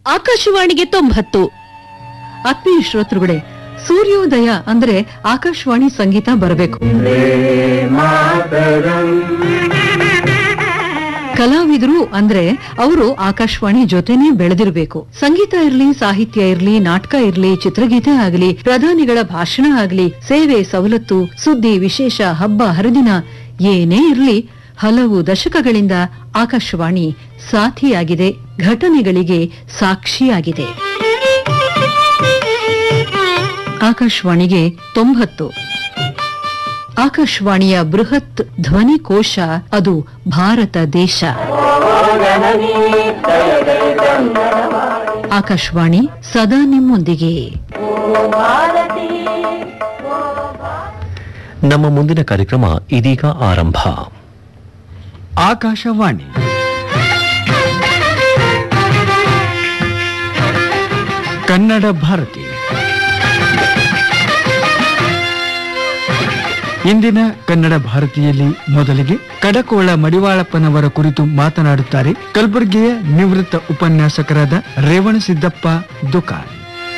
ಆಕಾಶವಾಣಿಗೆ ತೊಂಬತ್ತು ಆತ್ಮೀಯ ಶ್ರೋತೃಗಳೇ ಸೂರ್ಯೋದಯ ಅಂದ್ರೆ ಆಕಾಶವಾಣಿ ಸಂಗೀತ ಬರಬೇಕು ಕಲಾವಿದರು ಅಂದ್ರೆ ಅವರು ಆಕಾಶವಾಣಿ ಜೊತೆನೇ ಬೆಳೆದಿರಬೇಕು ಸಂಗೀತ ಇರ್ಲಿ ಸಾಹಿತ್ಯ ಇರ್ಲಿ ನಾಟಕ ಇರ್ಲಿ ಚಿತ್ರಗೀತೆ ಆಗಲಿ ಪ್ರಧಾನಿಗಳ ಭಾಷಣ ಆಗ್ಲಿ ಸೇವೆ ಸವಲತ್ತು ಸುದ್ದಿ ವಿಶೇಷ ಹಬ್ಬ ಹರಿದಿನ ಏನೇ ಇರ್ಲಿ ಹಲವು ದಶಕಗಳಿಂದ ಆಕಾಶವಾಣಿ ಸಾಥಿಯಾಗಿದೆ ಘಟನೆಗಳಿಗೆ ಸಾಕ್ಷಿಯಾಗಿದೆ ಆಕಾಶವಾಣಿಗೆ ತೊಂಬತ್ತು ಆಕಾಶವಾಣಿಯ ಬೃಹತ್ ಧ್ವನಿಕೋಶ ಅದು ಭಾರತ ದೇಶ ಆಕಾಶವಾಣಿ ಸದಾ ನಿಮ್ಮೊಂದಿಗೆ ನಮ್ಮ ಮುಂದಿನ ಕಾರ್ಯಕ್ರಮ ಇದೀಗ ಆರಂಭ ಆಕಾಶವಾಣಿ ಕನ್ನಡ ಭಾರತಿ ಇಂದಿನ ಕನ್ನಡ ಭಾರತಿಯಲ್ಲಿ ಮೊದಲಿಗೆ ಕಡಕೋಳ ಮಡಿವಾಳಪ್ಪನವರ ಕುರಿತು ಮಾತನಾಡುತ್ತಾರೆ ಕಲಬುರಗಿಯ ನಿವೃತ್ತ ಉಪನ್ಯಾಸಕರಾದ ರೇವಣಸಿದ್ದಪ್ಪ ದುಕಾನ್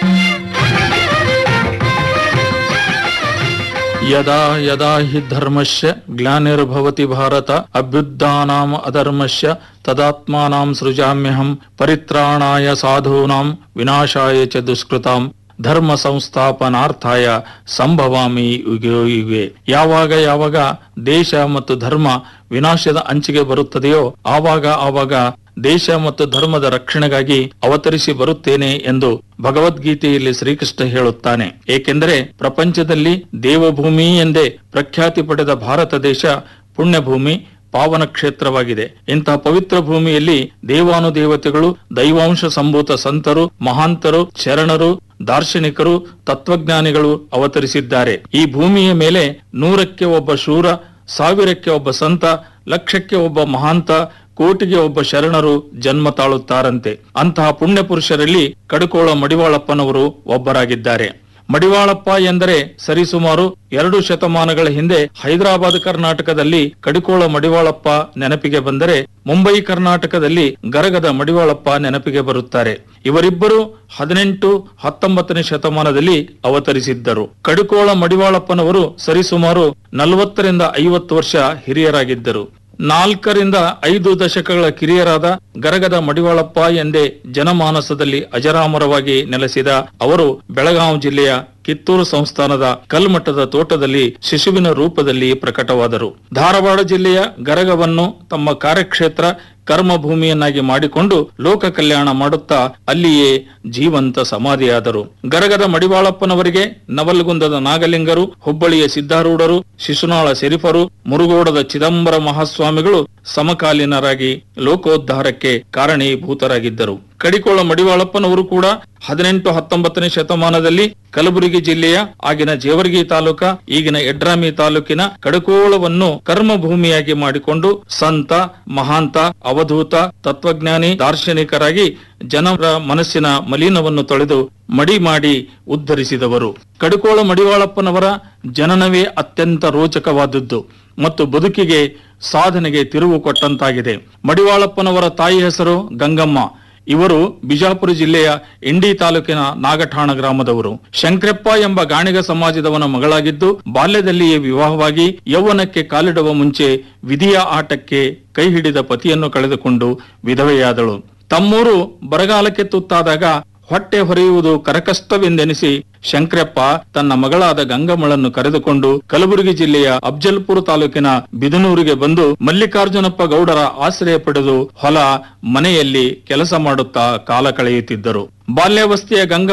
ಯದಾ ಯದಾ ಹಿ ಧರ್ಮಸ್ಯ ಗ್ಲಾನಿರ್ಭವತಿ ಭಾರತ ಅಭ್ಯುತ್ಥಾನಾಂ ಅಧರ್ಮಸ್ಯ ತದಾತ್ಮಾನಾಂ ಸೃಜಾಮ್ಯಹಂ ಪರಿತ್ರಾಣಾಯ ಸಾಧೂನಾಂ ವಿನಾಶಾಯ ಚ ದುಷ್ಕೃತಾಂ ಧರ್ಮ ಸಂಸ್ಥಾಪನಾರ್ಥಾಯ ಸಂಭವಾಮಿ ಯುಗೆ ಯುಗೆ ಯಾವಾಗ ಯಾವಾಗ ದೇಶ ಮತ್ತು ಧರ್ಮ ವಿನಾಶದ ಅಂಚಿಗೆ ಬರುತ್ತದೆಯೋ ಆವಾಗ ಆವಾಗ ದೇಶ ಮತ್ತು ಧರ್ಮದ ರಕ್ಷಣೆಗಾಗಿ ಅವತರಿಸಿ ಬರುತ್ತೇನೆ ಎಂದು ಭಗವದ್ಗೀತೆಯಲ್ಲಿ ಶ್ರೀಕೃಷ್ಣ ಹೇಳುತ್ತಾನೆ ಏಕೆಂದರೆ ಪ್ರಪಂಚದಲ್ಲಿ ದೇವಭೂಮಿ ಎಂದೇ ಪ್ರಖ್ಯಾತಿ ಪಡೆದ ಭಾರತ ದೇಶ ಪುಣ್ಯಭೂಮಿ ಪಾವನ ಕ್ಷೇತ್ರವಾಗಿದೆ ಇಂತಹ ಪವಿತ್ರ ಭೂಮಿಯಲ್ಲಿ ದೇವಾನುದೇವತೆಗಳು ದೈವಾಂಶ ಸಂಭೂತ ಸಂತರು ಮಹಾಂತರು ಶರಣರು ದಾರ್ಶನಿಕರು ತತ್ವಜ್ಞಾನಿಗಳು ಅವತರಿಸಿದ್ದಾರೆ ಈ ಭೂಮಿಯ ಮೇಲೆ ನೂರಕ್ಕೆ ಒಬ್ಬ ಶೂರ ಸಾವಿರಕ್ಕೆ ಒಬ್ಬ ಸಂತ ಲಕ್ಷಕ್ಕೆ ಒಬ್ಬ ಮಹಾಂತ ಕೋಟಿಗೆ ಒಬ್ಬ ಶರಣರು ಜನ್ಮ ತಾಳುತ್ತಾರಂತೆ ಅಂತಹ ಪುಣ್ಯ ಪುರುಷರಲ್ಲಿ ಕಡುಕೋಳ ಮಡಿವಾಳಪ್ಪನವರು ಒಬ್ಬರಾಗಿದ್ದಾರೆ ಮಡಿವಾಳಪ್ಪ ಎಂದರೆ ಸರಿಸುಮಾರು ಎರಡು ಶತಮಾನಗಳ ಹಿಂದೆ ಹೈದರಾಬಾದ್ ಕರ್ನಾಟಕದಲ್ಲಿ ಕಡಿಕೋಳ ಮಡಿವಾಳಪ್ಪ ನೆನಪಿಗೆ ಬಂದರೆ ಮುಂಬೈ ಕರ್ನಾಟಕದಲ್ಲಿ ಗರಗದ ಮಡಿವಾಳಪ್ಪ ನೆನಪಿಗೆ ಬರುತ್ತಾರೆ ಇವರಿಬ್ಬರು ಹದಿನೆಂಟು ಹತ್ತೊಂಬತ್ತನೇ ಶತಮಾನದಲ್ಲಿ ಅವತರಿಸಿದ್ದರು ಕಡಿಕೋಳ ಮಡಿವಾಳಪ್ಪನವರು ಸರಿಸುಮಾರು ನಲವತ್ತರಿಂದ ಐವತ್ತು ವರ್ಷ ಹಿರಿಯರಾಗಿದ್ದರು ನಾಲ್ಕರಿಂದ ಐದು ದಶಕಗಳ ಕಿರಿಯರಾದ ಗರಗದ ಮಡಿವಾಳಪ್ಪ ಎಂದೇ ಜನಮಾನಸದಲ್ಲಿ ಅಜರಾಮರವಾಗಿ ನೆಲೆಸಿದ ಅವರು ಬೆಳಗಾವಿ ಜಿಲ್ಲೆಯ ಕಿತ್ತೂರು ಸಂಸ್ಥಾನದ ಕಲ್ಮಠದ ತೋಟದಲ್ಲಿ ಶಿಶುವಿನ ರೂಪದಲ್ಲಿ ಪ್ರಕಟವಾದರು ಧಾರವಾಡ ಜಿಲ್ಲೆಯ ಗರಗವನ್ನು ತಮ್ಮ ಕಾರ್ಯಕ್ಷೇತ್ರ ಕರ್ಮಭೂಮಿಯನ್ನಾಗಿ ಮಾಡಿಕೊಂಡು ಲೋಕ ಕಲ್ಯಾಣ ಮಾಡುತ್ತಾ ಅಲ್ಲಿಯೇ ಜೀವಂತ ಸಮಾಧಿಯಾದರು ಗರಗದ ಮಡಿವಾಳಪ್ಪನವರಿಗೆ ನವಲ್ಗುಂದದ ನಾಗಲಿಂಗರು ಹುಬ್ಬಳ್ಳಿಯ ಸಿದ್ಧಾರೂಢರು ಶಿಶುನಾಳ ಶರೀಫರು ಮುರುಗೋಡದ ಚಿದಂಬರ ಮಹಾಸ್ವಾಮಿಗಳು ಸಮಕಾಲೀನರಾಗಿ ಲೋಕೋದ್ಧಾರಕ್ಕೆ ಕಾರಣೀಭೂತರಾಗಿದ್ದರು ಕಡಿಕೋಳ ಮಡಿವಾಳಪ್ಪನವರು ಕೂಡ ಹದಿನೆಂಟು ಹತ್ತೊಂಬತ್ತನೇ ಶತಮಾನದಲ್ಲಿ ಕಲಬುರಗಿ ಜಿಲ್ಲೆಯ ಆಗಿನ ಜೇವರ್ಗಿ ತಾಲೂಕ ಈಗಿನ ಯಡ್ರಾಮಿ ತಾಲೂಕಿನ ಕಡಕೋಳವನ್ನು ಕರ್ಮಭೂಮಿಯಾಗಿ ಮಾಡಿಕೊಂಡು ಸಂತ ಮಹಾಂತ ಅವಧೂತ ತತ್ವಜ್ಞಾನಿ ದಾರ್ಶನಿಕರಾಗಿ ಜನರ ಮನಸ್ಸಿನ ಮಲಿನವನ್ನು ತೊಳೆದು ಮಡಿ ಮಾಡಿ ಉದ್ಧರಿಸಿದವರು ಕಡುಕೋಳ ಮಡಿವಾಳಪ್ಪನವರ ಜನನವೇ ಅತ್ಯಂತ ರೋಚಕವಾದದ್ದು ಮತ್ತು ಬದುಕಿಗೆ ಸಾಧನೆಗೆ ತಿರುವು ಕೊಟ್ಟಂತಾಗಿದೆ ಮಡಿವಾಳಪ್ಪನವರ ತಾಯಿ ಹೆಸರು ಗಂಗಮ್ಮ ಇವರು ಬಿಜಾಪುರ ಜಿಲ್ಲೆಯ ಇಂಡಿ ತಾಲೂಕಿನ ನಾಗಠಾಣ ಗ್ರಾಮದವರು ಶಂಕರಪ್ಪ ಎಂಬ ಗಾಣಿಗ ಸಮಾಜದವನ ಮಗಳಾಗಿದ್ದು ಬಾಲ್ಯದಲ್ಲಿಯೇ ವಿವಾಹವಾಗಿ ಯೌವನಕ್ಕೆ ಕಾಲಿಡುವ ಮುಂಚೆ ವಿಧಿಯ ಆಟಕ್ಕೆ ಕೈ ಹಿಡಿದ ಪತಿಯನ್ನು ಕಳೆದುಕೊಂಡು ವಿಧವೆಯಾದಳು ತಮ್ಮೂರು ಬರಗಾಲಕ್ಕೆ ತುತ್ತಾದಾಗ ಹೊಟ್ಟೆ ಹೊರೆಯುವುದು ಕರಕಷ್ಟವೆಂದೆನಿಸಿ ಶಂಕರಪ್ಪ ತನ್ನ ಮಗಳಾದ ಗಂಗಮ್ಮಳನ್ನು ಕರೆದುಕೊಂಡು ಕಲಬುರಗಿ ಜಿಲ್ಲೆಯ ಅಫ್ಜಲ್ಪುರ ತಾಲೂಕಿನ ಬಿದನೂರಿಗೆ ಬಂದು ಮಲ್ಲಿಕಾರ್ಜುನಪ್ಪ ಗೌಡರ ಆಶ್ರಯ ಪಡೆದು ಹೊಲ ಮನೆಯಲ್ಲಿ ಕೆಲಸ ಮಾಡುತ್ತಾ ಕಾಲ ಕಳೆಯುತ್ತಿದ್ದರು ಬಾಲ್ಯಾವಸ್ಥೆಯ ಗಂಗ